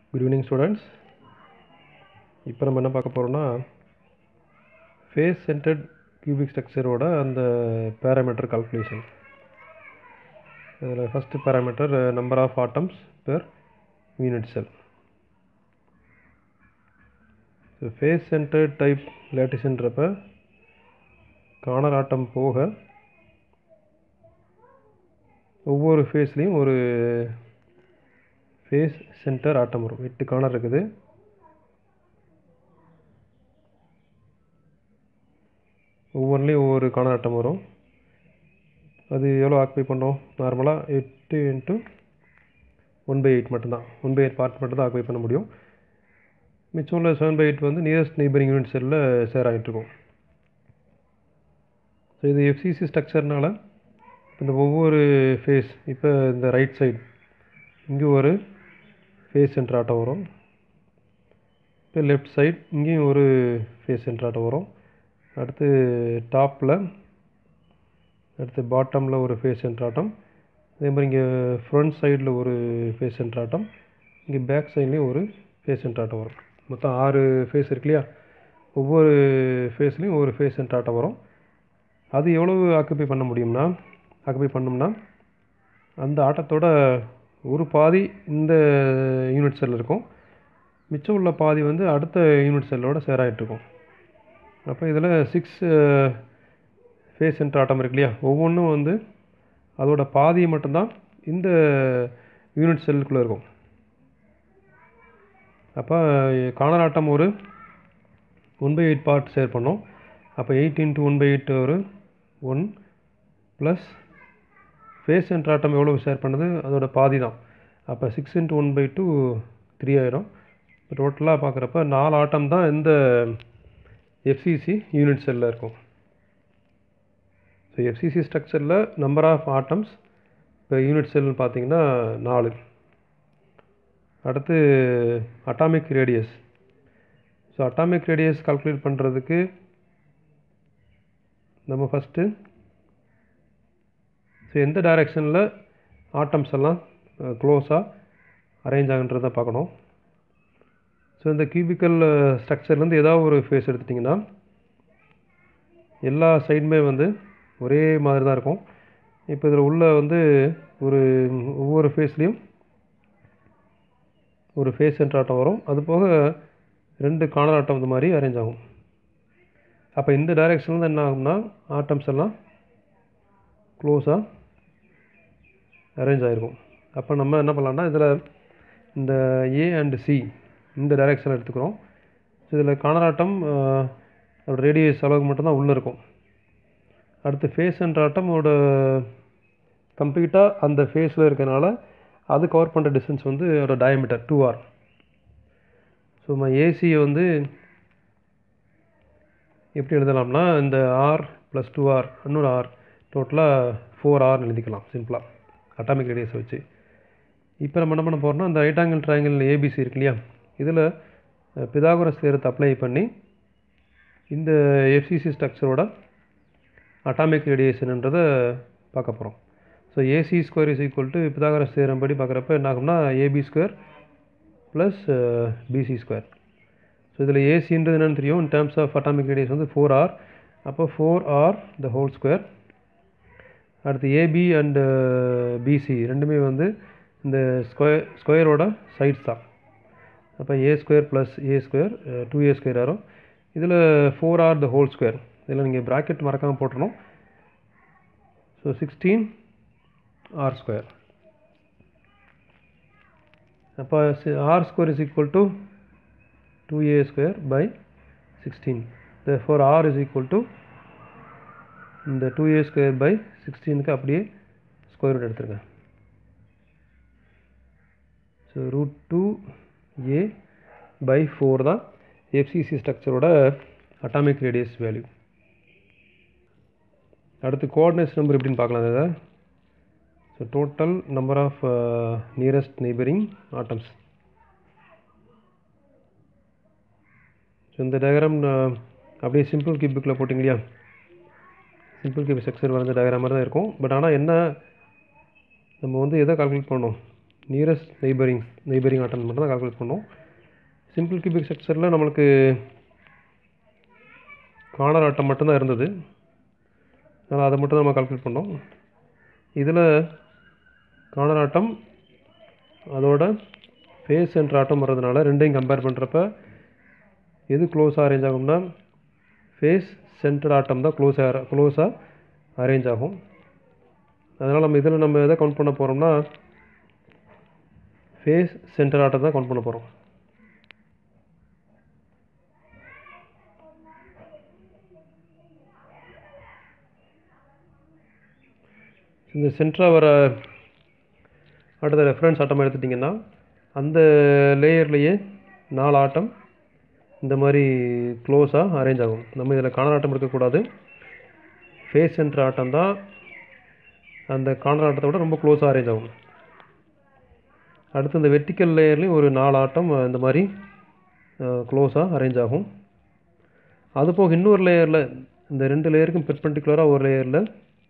good evening students இப்போ நம்ம என்ன பார்க்க போகிறோம்னா ஃபேஸ் சென்டர்ட் கியூபிக் ஸ்ட்ரக்சரோட அந்த பேராமீட்டர் கால்குலேஷன் இதில் first parameter number of atoms per unit cell so face centred type லேட்டிஸ்ன்றப்ப கார்னர் ஆட்டம் போக ஒவ்வொரு ஃபேஸ்லேயும் ஒரு ஃபேஸ் சென்டர் ஆட்டம் வரும் எட்டு கார்னர் இருக்குது ஒவ்வொன்றிலையும் ஒவ்வொரு கார்னர் ஆட்டம் வரும் அது எவ்வளோ ஆக்குபை பண்ணோம் நார்மலாக எட்டு இன்ட்டு ஒன் பை எயிட் மட்டும்தான் ஒன் பை எயிட் பார்ட் மட்டும் தான் ஆக்குபை பண்ண முடியும் மிச்சம் உள்ள செவன் பை எயிட் வந்து நியரஸ்ட் நெய்பரிங் யூனிட் செல்லில் ஷேர் ஆகிட்டுருக்கும் ஸோ இது எஃப்சிசி ஸ்ட்ரக்சர்னால இந்த ஒவ்வொரு ஃபேஸ் இப்போ இந்த ரைட் சைடு இங்கே ஒரு ஃபேஸ் சென்டர் ஆட்டம் வரும் இப்போ லெஃப்ட் சைடு இங்கேயும் ஒரு ஃபேஸ் சென்டர் ஆட்டம் வரும் அடுத்து டாப்பில் அடுத்து பாட்டமில் ஒரு ஃபேஸ் சென்டர் ஆட்டம் அதே மாதிரி இங்கே ஃப்ரண்ட் சைடில் ஒரு ஃபேஸ் சென்டர் ஆட்டம் இங்கே பேக் சைட்லேயும் ஒரு ஃபேஸ் சென்டர் ஆட்டம் வரும் மொத்தம் ஆறு ஃபேஸ் இருக்கு இல்லையா ஒவ்வொரு ஃபேஸ்லேயும் ஒரு ஃபேஸ் சென்டர் ஆட்டம் வரும் அது எவ்வளவு ஆக்குப்பை பண்ண முடியும்னா ஆக்குப்பை பண்ணோம்னா அந்த ஆட்டத்தோட ஒரு பாதி இந்த யூனிட் செல் இருக்கும் மிச்சம் உள்ள பாதி வந்து அடுத்த யூனிட் செல்லோட ஷேர் ஆகிட்ருக்கும் அப்போ இதில் சிக்ஸ் ஃபேஸ் சென்டர் ஆட்டம் இருக்கு இல்லையா ஒவ்வொன்றும் வந்து அதோட பாதியை மட்டும்தான் இந்த யூனிட் செல்லுக்குள்ளே இருக்கும் அப்போ கார்னர் ஆட்டம் ஒரு one by eight part share பண்ணோம் அப்போ eight into one by eight ஒரு one plus face centre atom எவ்வளோ ஷேர் பண்ணுது அதோட பாதி தான் அப்போ six into one by two three ஆயிரும் இப்போ டோட்டலாக பார்க்குறப்ப நாலு ஆட்டம் தான் இந்த எஃப்சிசி யூனிட் செல்லில் இருக்கும் ஸோ எஃப்சிசி ஸ்ட்ரக்சரில் நம்பர் ஆஃப் ஆட்டம்ஸ் இப்போ யூனிட் செல்னு பார்த்தீங்கன்னா நாலு அடுத்து atomic radius so atomic radius calculate பண்ணுறதுக்கு நம்ம ஃபஸ்ட்டு ஸோ எந்த டைரெக்ஷனில் ஆட்டம்ஸ் எல்லாம் க்ளோஸாக அரேஞ்ச் ஆகுன்றதை பார்க்கணும் ஸோ இந்த கியூபிக்கல் ஸ்ட்ரக்சர்லேருந்து ஏதாவது ஒரு ஃபேஸ் எடுத்துட்டிங்கன்னா எல்லா சைடுமே வந்து ஒரே மாதிரி தான் இருக்கும் இப்போ இதில் உள்ள வந்து ஒரு ஒவ்வொரு ஃபேஸ்லேயும் ஒரு ஃபேஸ் சென்டர் ஆட்டம் வரும் அது போக ரெண்டு கார்னர் ஆட்டம் இந்த மாதிரி அரேஞ்ச் ஆகும் அப்போ இந்த டைரெக்ஷனில் என்ன ஆகும்னா ஆட்டம்ஸ் எல்லாம் க்ளோஸாக அரேஞ்ச் ஆகிருக்கும் அப்போ நம்ம என்ன பண்ணலாம்னா இதில் இந்த ஏ அண்ட் சி இந்த டைரெக்ஷனில் எடுத்துக்கிறோம் இதில் காணராட்டம் அதோட ரேடியஸ் அளவுக்கு மட்டும்தான் உள்ளே இருக்கும் அடுத்து ஃபேஸ் அண்ட் ஆட்டம் அதோட கம்ப்ளீட்டாக அந்த ஃபேஸில் இருக்கிறனால அது கவர் பண்ணுற டிஸ்டன்ஸ் வந்து அதோட டயமீட்டர் டூ ஆர் ஸோ நம்ம ஏசியை வந்து எப்படி எழுதலாம்னா இந்த ஆர் ப்ளஸ் டூ ஆர் இன்னொரு ஆர் டோட்டலாக ஃபோர் ஆர்னு எழுதிக்கலாம் சிம்பிளாக அட்டாமிக் ரேடியஸை வச்சு இப்போ நம்ம என்ன பண்ண போகிறோம்னா இந்த ரைட் ஆங்கிள் ட்ரையாங்கிள் ஏபிசி இருக்கு இல்லையா இதில் பிதாகுரஸ் தேரத்தை அப்ளை பண்ணி இந்த எஃப்சிசி ஸ்ட்ரக்சரோட அட்டாமிக் ரேடியேஷன்ன்றதை பார்க்க போகிறோம் so AC square is equal to Pythagoras theorem படி பார்க்குறப்ப என்ன ஆகும்னா AB square plus BC square so இதில் ஏசின்றது என்னென்னு தெரியும் in terms of atomic radius வந்து ஃபோர் ஆர் அப்போ four R the whole square அடுத்து ஏபி அண்டு பிசி ரெண்டுமே வந்து இந்த ஸ்கொயர் ஸ்கொயரோட சைட்ஸ் தான் அப்போ A square plus A square two A square வரும் இதில் four R the whole square இதில் நீங்கள் ப்ராக்கெட் மறக்காமல் போட்டுருணும் ஸோ சிக்ஸ்டீன் ஆர் ஸ்கொயர் அப்போ R square is equal to two A square by sixteen the four R is equal to இந்த two A square by சிக்ஸ்டீனுக்கு அப்படியே ஸ்கொயர் ரூட் எடுத்துருங்க so root two A by four தான் எஃப்சிசி ஸ்ட்ரக்சரோட atomic radius value அடுத்து coordinates number எப்படின்னு பார்க்கலாம் இதை so total number of nearest neighbouring atoms so இந்த டயக்ராம் அப்படியே சிம்பிள் கியூபிக்கில் போட்டிங்க இல்லையா சிம்பிள் கியூப் ஸ்ட்ரக்சர் வரைஞ்ச டயக்ராம் மாதிரி தான் இருக்கும் பட் ஆனால் என்ன நம்ம வந்து எதை கால்குலேட் பண்ணணும் நியரஸ்ட் நெய்பரிங் நெய்பரிங் ஆட்டம் மட்டும் தான் கால்குலேட் பண்ணோம் சிம்பிள் கியூபிக் ஸ்ட்ரக்சரில் நம்மளுக்கு கார்னர் ஆட்டம் மட்டும்தான் இருந்தது அதனால் அதை மட்டும் தான் நம்ம கால்குலேட் பண்ணோம் இதில் கார்னர் ஆட்டம் அதோட ஃபேஸ் சென்டர் ஆட்டம் வர்றதுனால ரெண்டையும் கம்பேர் பண்ணுறப்ப எது க்ளோஸாக அரேஞ்ச் ஆகும்னா ஃபேஸ் சென்டர் ஆட்டம் தான் க்ளோஸாக க்ளோஸாக அரேஞ்ச் ஆகும் அதனால் நம்ம இதில் நம்ம எதை கவுண்ட் பண்ண போகிறோம்னா ஃபேஸ் சென்டர் ஆட்டம் தான் கவுண்ட் பண்ண போகிறோம் இந்த சென்டராக வர அடுத்த ரெஃபரன்ஸ் ஆட்டம் எடுத்துட்டிங்கன்னா அந்த லேயர்லேயே நாலு ஆட்டம் இந்த மாதிரி க்ளோஸாக அரேஞ்ச் ஆகும் நம்ம இதில் காணர் ஆட்டம் எடுக்கக்கூடாது ஃபேஸ் சென்டர் ஆட்டம் தான் அந்த கார்னர் ஆட்டத்தை விட ரொம்ப க்ளோஸாக அரேஞ்ச் ஆகும் அடுத்து இந்த வெர்டிக்கல் லேயர்லேயும் ஒரு நாலு ஆட்டம் இந்த மாதிரி க்ளோஸாக அரேஞ்ச் ஆகும் அது போக இன்னொரு லேயரில் இந்த ரெண்டு லேயருக்கும் பெர்பெண்டிகுலராக ஒரு லேயரில்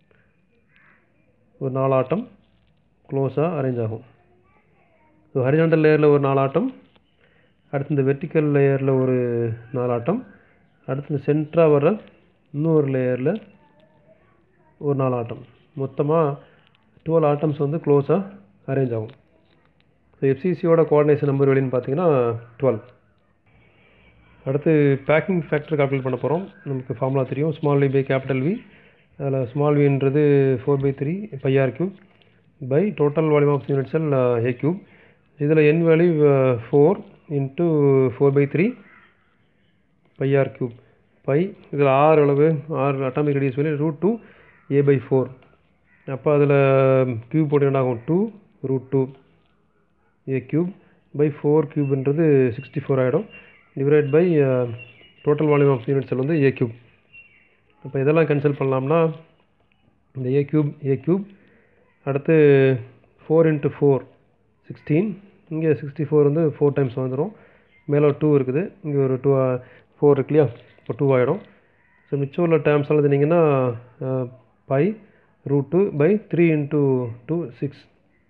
ஒரு நாலு ஆட்டம் க்ளோஸாக அரேஞ்ச் ஆகும் ஸோ ஹரிஜாண்டல் லேயரில் ஒரு நாலு ஆட்டம் அடுத்து இந்த வெர்டிக்கல் லேயரில் ஒரு நாலு ஆட்டம் அடுத்து இந்த சென்டராக வர்ற இன்னொரு லேயரில் ஒரு நாலு ஆட்டம் மொத்தமாக டுவெல் ஆட்டம்ஸ் வந்து க்ளோஸாக அரேஞ்ச் ஆகும் ஸோ எஃப்சிசியோட கோஆர்டினேஷன் நம்பர் வெளின்னு பார்த்தீங்கன்னா டுவெல் அடுத்து பேக்கிங் ஃபேக்டர் கால்குலேட் பண்ண போகிறோம் நமக்கு ஃபார்முலா தெரியும் small V by capital V அதில் ஸ்மால் வின்றது four by three pi r cube by total volume of unit cell A cube இதில் N value four into four by three pi r cube by இதில் ஆறு அளவு ஆறு atomic radius value root two A by four அப்போ அதில் cube போட்டு என்ன ஆகும் two root two A cube by four கியூப்ன்றது சிக்ஸ்டி ஃபோர் ஆகிடும் divide by total volume of unit cell வந்து ஏ கியூப் இப்போ இதெல்லாம் கேன்சல் பண்ணலாம்னா இந்த ஏ கியூப் ஏ கியூப் அடுத்து ஃபோர் இன்ட்டு ஃபோர் சிக்ஸ்டீன் இங்கே சிக்ஸ்டி ஃபோர் வந்து ஃபோர் டைம்ஸ் வந்துடும் மேலே டூ இருக்குது இங்கே ஒரு டூ ஃபோர் இருக்கு இல்லையா இப்போ டூ ஆகிடும் ஸோ மிச்சம் உள்ள டேர்ம்ஸ் எல்லாம் இருந்தீங்கன்னா pi root two by three into two six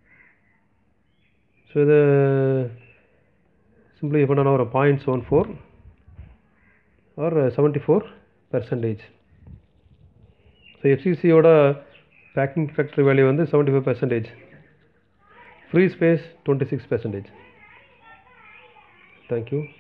so இதை சிம்பிளி பண்ணால் ஒரு point seven four or seventy four percentage so எஃப்சிசியோட பேக்கிங் ஃபேக்டரி வேல்யூ வந்து seventy five percentage free space twenty six percentage thank you